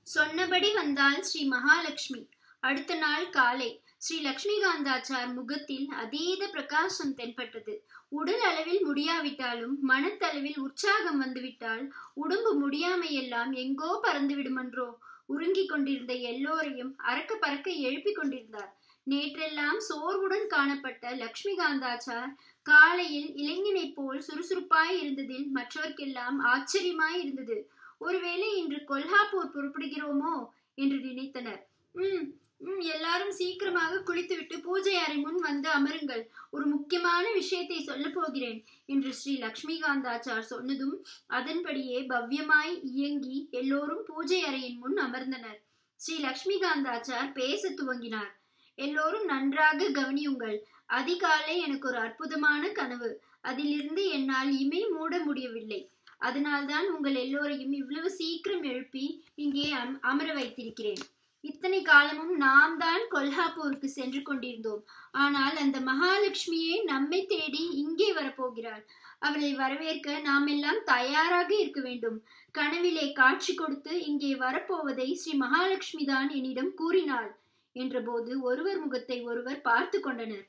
சொன்னபடி வந்தாள் ஸ்ரீ மகாலட்சுமி அடுத்த நாள் காலை ஸ்ரீ லட்சுமிகாந்தாச்சார் முகத்தில் அதீத பிரகாசம் தென்பட்டது உடல் அளவில் முடியாவிட்டாலும் மனத்தளவில் உற்சாகம் வந்துவிட்டால் உடம்பு முடியாமையெல்லாம் எங்கோ பறந்து விடுமன்றோ உருங்கிக் கொண்டிருந்த எல்லோரையும் அறக்க பறக்க எழுப்பிக் கொண்டிருந்தார் நேற்றெல்லாம் சோர்வுடன் காணப்பட்ட லட்சுமிகாந்தாச்சார் காலையில் இளைஞனைப் போல் சுறுசுறுப்பாய் இருந்ததில் மற்றவர்க்கெல்லாம் ஆச்சரியமாய் இருந்தது ஒருவேளை இன்று கொல்ஹாப்பூர் புறப்படுகிறோமோ என்று நினைத்தனர் ம் ம் எல்லாரும் சீக்கிரமாக குளித்துவிட்டு பூஜை அறை முன் வந்து அமருங்கள் ஒரு முக்கியமான விஷயத்தை சொல்ல போகிறேன் என்று ஸ்ரீ லக்ஷ்மிகாந்தாச்சார் சொன்னதும் அதன்படியே பவ்யமாய் இயங்கி எல்லோரும் பூஜை அறையின் முன் அமர்ந்தனர் ஸ்ரீ லக்ஷ்மிகாந்தாச்சார் பேச துவங்கினார் எல்லோரும் நன்றாக கவனியுங்கள் அதிகாலை எனக்கு ஒரு அற்புதமான கனவு அதிலிருந்து என்னால் இமை மூட முடியவில்லை அதனால்தான் உங்கள் எல்லோரையும் இவ்வளவு சீக்கிரம் எழுப்பி இங்கே அம்- அமர வைத்திருக்கிறேன் இத்தனை காலமும் நாம் தான் கொல்ஹாப்பூருக்கு சென்று கொண்டிருந்தோம் ஆனால் அந்த மகாலட்சுமியே நம்மை தேடி இங்கே வரப்போகிறாள் அவளை வரவேற்க நாம் எல்லாம் தயாராக இருக்க வேண்டும் கனவிலே காட்சி கொடுத்து இங்கே வரப்போவதை ஸ்ரீ மகாலட்சுமி தான் என்னிடம் கூறினாள் என்றபோது ஒருவர் முகத்தை ஒருவர் பார்த்து கொண்டனர்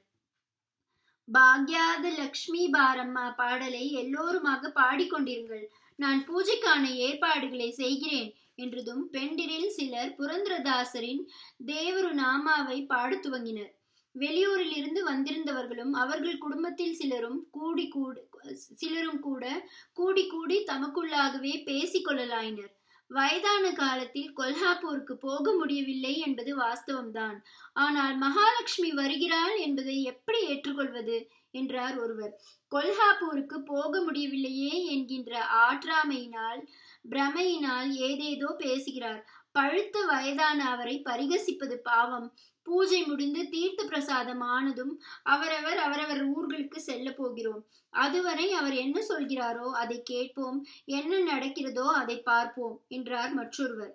பாக்யாத லக்ஷ்மி பாரம்மா பாடலை எல்லோருமாக பாடிக்கொண்டிருங்கள் நான் பூஜைக்கான ஏற்பாடுகளை செய்கிறேன் என்றதும் பெண்டிரில் சிலர் புரந்தரதாசரின் தேவரு நாமாவை பாடத் துவங்கினர் வெளியூரில் இருந்து வந்திருந்தவர்களும் அவர்கள் குடும்பத்தில் சிலரும் கூடி கூடி சிலரும் கூட கூடி கூடி தமக்குள்ளாகவே பேசிக் கொள்ளலாயினர் வயதான காலத்தில் கொல்ஹாப்பூருக்கு போக முடியவில்லை என்பது வாஸ்தவம்தான் ஆனால் மகாலட்சுமி வருகிறாள் என்பதை எப்படி ஏற்றுக்கொள்வது என்றார் ஒருவர் கொல்ஹாப்பூருக்கு போக முடியவில்லையே என்கின்ற ஆற்றாமையினால் பிரமையினால் ஏதேதோ பேசுகிறார் பழுத்த வயதான அவரை பரிகசிப்பது பாவம் பூஜை முடிந்து தீர்த்த பிரசாதம் ஆனதும் அவரவர் அவரவர் ஊர்களுக்கு செல்ல போகிறோம் அதுவரை அவர் என்ன சொல்கிறாரோ அதை கேட்போம் என்ன நடக்கிறதோ அதை பார்ப்போம் என்றார் மற்றொருவர்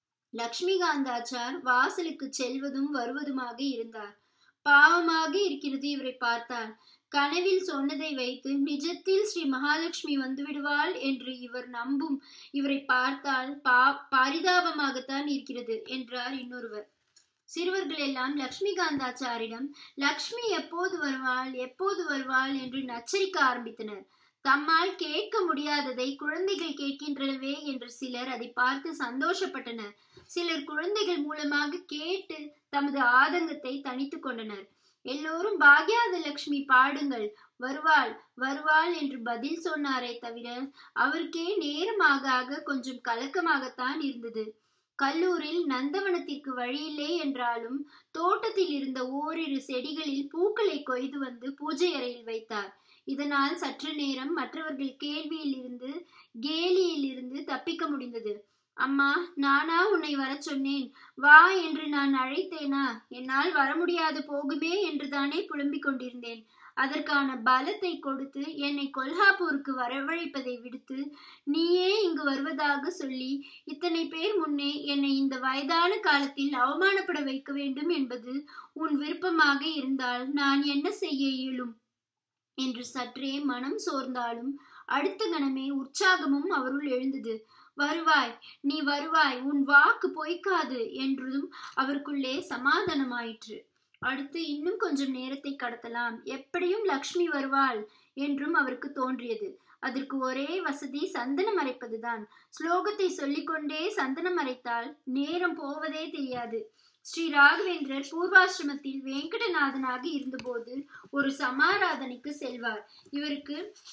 லக்ஷ்மிகாந்தாச்சார் வாசலுக்கு செல்வதும் வருவதுமாக இருந்தார் பாவமாக இருக்கிறது இவரை பார்த்தால் கனவில் சொன்னதை வைத்து நிஜத்தில் ஸ்ரீ மகாலட்சுமி வந்து விடுவாள் என்று இவர் நம்பும் இவரை பார்த்தால் பா பரிதாபமாகத்தான் இருக்கிறது என்றார் இன்னொருவர் சிறுவர்கள் எல்லாம் லக்ஷ்மிகாந்தாச்சாரிடம் லக்ஷ்மி எப்போது வருவாள் எப்போது வருவாள் என்று நச்சரிக்க ஆரம்பித்தனர் தம்மால் கேட்க முடியாததை குழந்தைகள் கேட்கின்றனவே என்று சிலர் அதை பார்த்து சந்தோஷப்பட்டனர் சிலர் குழந்தைகள் மூலமாக கேட்டு தமது ஆதங்கத்தை தணித்துக் கொண்டனர் எல்லோரும் பாக்யாத லட்சுமி பாடுங்கள் வருவாள் வருவாள் என்று பதில் சொன்னாரே தவிர அவருக்கே நேரமாக ஆக கொஞ்சம் கலக்கமாகத்தான் இருந்தது கல்லூரில் நந்தவனத்திற்கு வழியில்லை என்றாலும் தோட்டத்தில் இருந்த ஓரிரு செடிகளில் பூக்களை கொய்து வந்து பூஜை அறையில் வைத்தார் இதனால் சற்று நேரம் மற்றவர்கள் கேள்வியில் இருந்து கேலியில் இருந்து தப்பிக்க முடிந்தது அம்மா நானா உன்னை வரச் சொன்னேன் வா என்று நான் அழைத்தேனா என்னால் வர முடியாது போகுமே என்று தானே புலம்பிக் கொண்டிருந்தேன் அதற்கான பலத்தை கொடுத்து என்னை கொல்ஹாப்பூருக்கு வரவழைப்பதை விடுத்து நீயே இங்கு வருவதாக சொல்லி இத்தனை பேர் முன்னே என்னை இந்த வயதான காலத்தில் அவமானப்பட வைக்க வேண்டும் என்பது உன் விருப்பமாக இருந்தால் நான் என்ன செய்ய இயலும் என்று சற்றே மனம் சோர்ந்தாலும் அடுத்த கணமே உற்சாகமும் அவருள் எழுந்தது வருவாய் நீ வருவாய் உன் வாக்கு பொய்க்காது என்றதும் அவருக்குள்ளே சமாதானமாயிற்று அடுத்து இன்னும் கொஞ்சம் நேரத்தை கடத்தலாம் எப்படியும் லக்ஷ்மி வருவாள் என்றும் அவருக்கு தோன்றியது அதற்கு ஒரே வசதி சந்தனம் அரைப்பதுதான் ஸ்லோகத்தை சொல்லிக்கொண்டே சந்தனம் அரைத்தால் நேரம் போவதே தெரியாது ஸ்ரீ ராகவேந்திரர் பூர்வாசிரமத்தில் வெங்கடநாதனாக இருந்தபோது ஒரு சமாராதனைக்கு செல்வார் இவருக்கு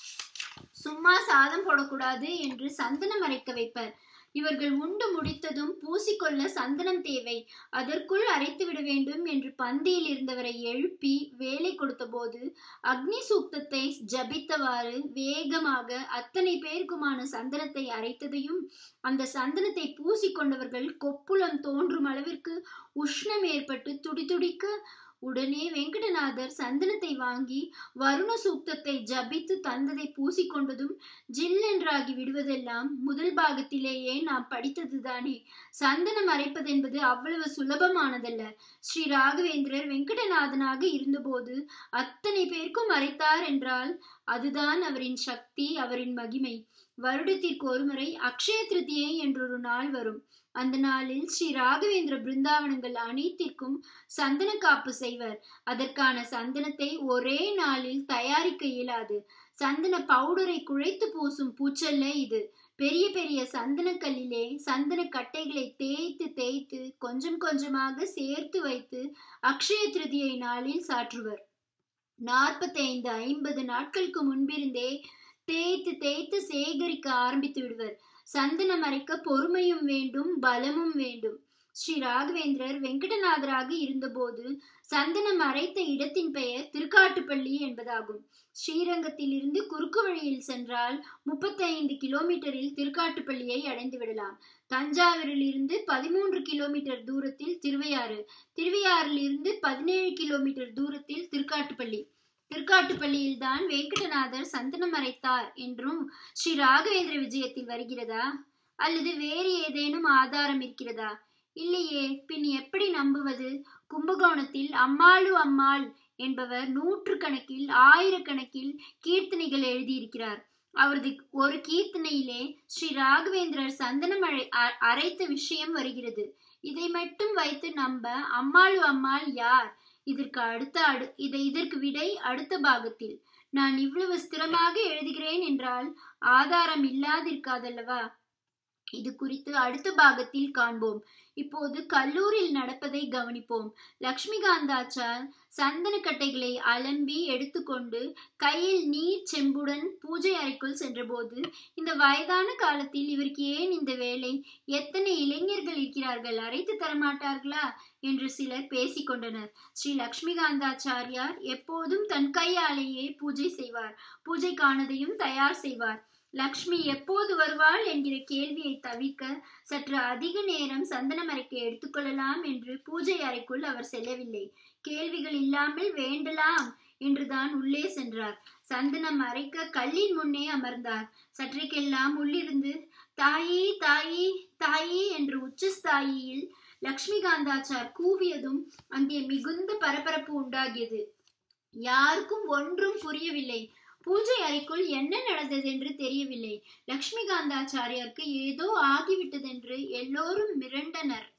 சும்மா சாதம் போடக்கூடாது என்று சந்தனம் அரைக்க வைப்பர் இவர்கள் உண்டு முடித்ததும் பூசிக்கொள்ள சந்தனம் தேவை அதற்குள் அரைத்து விட வேண்டும் என்று பந்தியில் இருந்தவரை எழுப்பி வேலை கொடுத்தபோது அக்னி சூக்தத்தை ஜபித்தவாறு வேகமாக அத்தனை பேருக்குமான சந்தனத்தை அரைத்ததையும் அந்த சந்தனத்தை பூசிக்கொண்டவர்கள் கொப்புளம் தோன்றும் அளவிற்கு உஷ்ணம் ஏற்பட்டு துடிதுடிக்க உடனே வெங்கடநாதர் சந்தனத்தை வாங்கி வருண சூக்தத்தை ஜபித்து தந்ததை பூசிக்கொண்டதும் ஜில்லென்றாகி விடுவதெல்லாம் முதல் பாகத்திலேயே நாம் படித்ததுதானே சந்தனம் அரைப்பதென்பது அவ்வளவு சுலபமானதல்ல ஸ்ரீ ராகவேந்திரர் வெங்கடநாதனாக இருந்தபோது அத்தனை பேருக்கும் அரைத்தார் என்றால் அதுதான் அவரின் சக்தி அவரின் மகிமை வருடத்திற்கு ஒருமுறை அக்ஷய திருதியை என்றொரு நாள் வரும் அந்த நாளில் ஸ்ரீ ராகவேந்திர பிருந்தாவனங்கள் அனைத்திற்கும் சந்தன காப்பு செய்வர் அதற்கான சந்தனத்தை ஒரே நாளில் தயாரிக்க இயலாது சந்தன பவுடரை குழைத்து பூசும் பூச்சல்ல இது பெரிய பெரிய சந்தன கல்லிலே சந்தன கட்டைகளை தேய்த்து தேய்த்து கொஞ்சம் கொஞ்சமாக சேர்த்து வைத்து அக்ஷய திருதியை நாளில் சாற்றுவர் நாற்பத்தைந்து ஐம்பது நாட்களுக்கு முன்பிருந்தே தேய்த்து தேய்த்து சேகரிக்க ஆரம்பித்து விடுவர் சந்தனம் அரைக்க பொறுமையும் வேண்டும் பலமும் வேண்டும் ஸ்ரீ ராகவேந்திரர் வெங்கடநாதராக இருந்தபோது சந்தனம் அரைத்த இடத்தின் பெயர் திருக்காட்டுப்பள்ளி என்பதாகும் ஸ்ரீரங்கத்தில் இருந்து குறுக்கு வழியில் சென்றால் முப்பத்தைந்து கிலோமீட்டரில் திருக்காட்டுப்பள்ளியை அடைந்து விடலாம் தஞ்சாவூரில் இருந்து பதிமூன்று கிலோமீட்டர் தூரத்தில் திருவையாறு திருவையாறில் இருந்து பதினேழு கிலோமீட்டர் தூரத்தில் திருக்காட்டுப்பள்ளி திருக்காட்டுப்பள்ளியில் தான் வெங்கடநாதர் சந்தனம் அரைத்தார் என்றும் ஸ்ரீ ராகவேந்திர விஜயத்தில் வருகிறதா அல்லது வேறு ஏதேனும் ஆதாரம் இருக்கிறதா இல்லையே பின் எப்படி நம்புவது கும்பகோணத்தில் அம்மாளு அம்மாள் என்பவர் நூற்று கணக்கில் ஆயிரக்கணக்கில் கீர்த்தனைகள் எழுதியிருக்கிறார் அவரது ஒரு கீர்த்தனையிலே ஸ்ரீ ராகவேந்திரர் சந்தனம் அழை அரைத்த விஷயம் வருகிறது இதை மட்டும் வைத்து நம்ப அம்மாளு அம்மாள் யார் இதற்கு அடுத்த அடு இதை இதற்கு விடை அடுத்த பாகத்தில் நான் இவ்வளவு ஸ்திரமாக எழுதுகிறேன் என்றால் ஆதாரம் இல்லாதிருக்காதல்லவா இது குறித்து அடுத்த பாகத்தில் காண்போம் இப்போது கல்லூரியில் நடப்பதை கவனிப்போம் லக்ஷ்மிகாந்தாச்சார் சந்தன கட்டைகளை அலம்பி எடுத்துக்கொண்டு கையில் நீர் செம்புடன் பூஜை அறைக்குள் சென்றபோது இந்த வயதான காலத்தில் இவருக்கு ஏன் இந்த வேலை எத்தனை இளைஞர்கள் இருக்கிறார்கள் அரைத்து தரமாட்டார்களா என்று சிலர் பேசிக்கொண்டனர் ஸ்ரீ லக்ஷ்மிகாந்தாச்சாரியார் எப்போதும் தன் கையாலேயே பூஜை செய்வார் பூஜைக்கானதையும் தயார் செய்வார் லக்ஷ்மி எப்போது வருவாள் என்கிற கேள்வியை தவிர்க்க சற்று அதிக நேரம் சந்தனம் அறைக்க எடுத்துக்கொள்ளலாம் என்று பூஜை அறைக்குள் அவர் செல்லவில்லை கேள்விகள் இல்லாமல் வேண்டலாம் என்றுதான் உள்ளே சென்றார் சந்தனம் அரைக்க கல்லின் முன்னே அமர்ந்தார் சற்றைக்கெல்லாம் உள்ளிருந்து தாயே தாயே தாயே என்று உச்சஸ்தாயியில் லக்ஷ்மிகாந்தாச்சார் கூவியதும் அங்கே மிகுந்த பரபரப்பு உண்டாகியது யாருக்கும் ஒன்றும் புரியவில்லை பூஜை அறைக்குள் என்ன நடந்தது என்று தெரியவில்லை லக்ஷ்மிகாந்தாச்சாரியாருக்கு ஏதோ ஆகிவிட்டதென்று எல்லோரும் மிரண்டனர்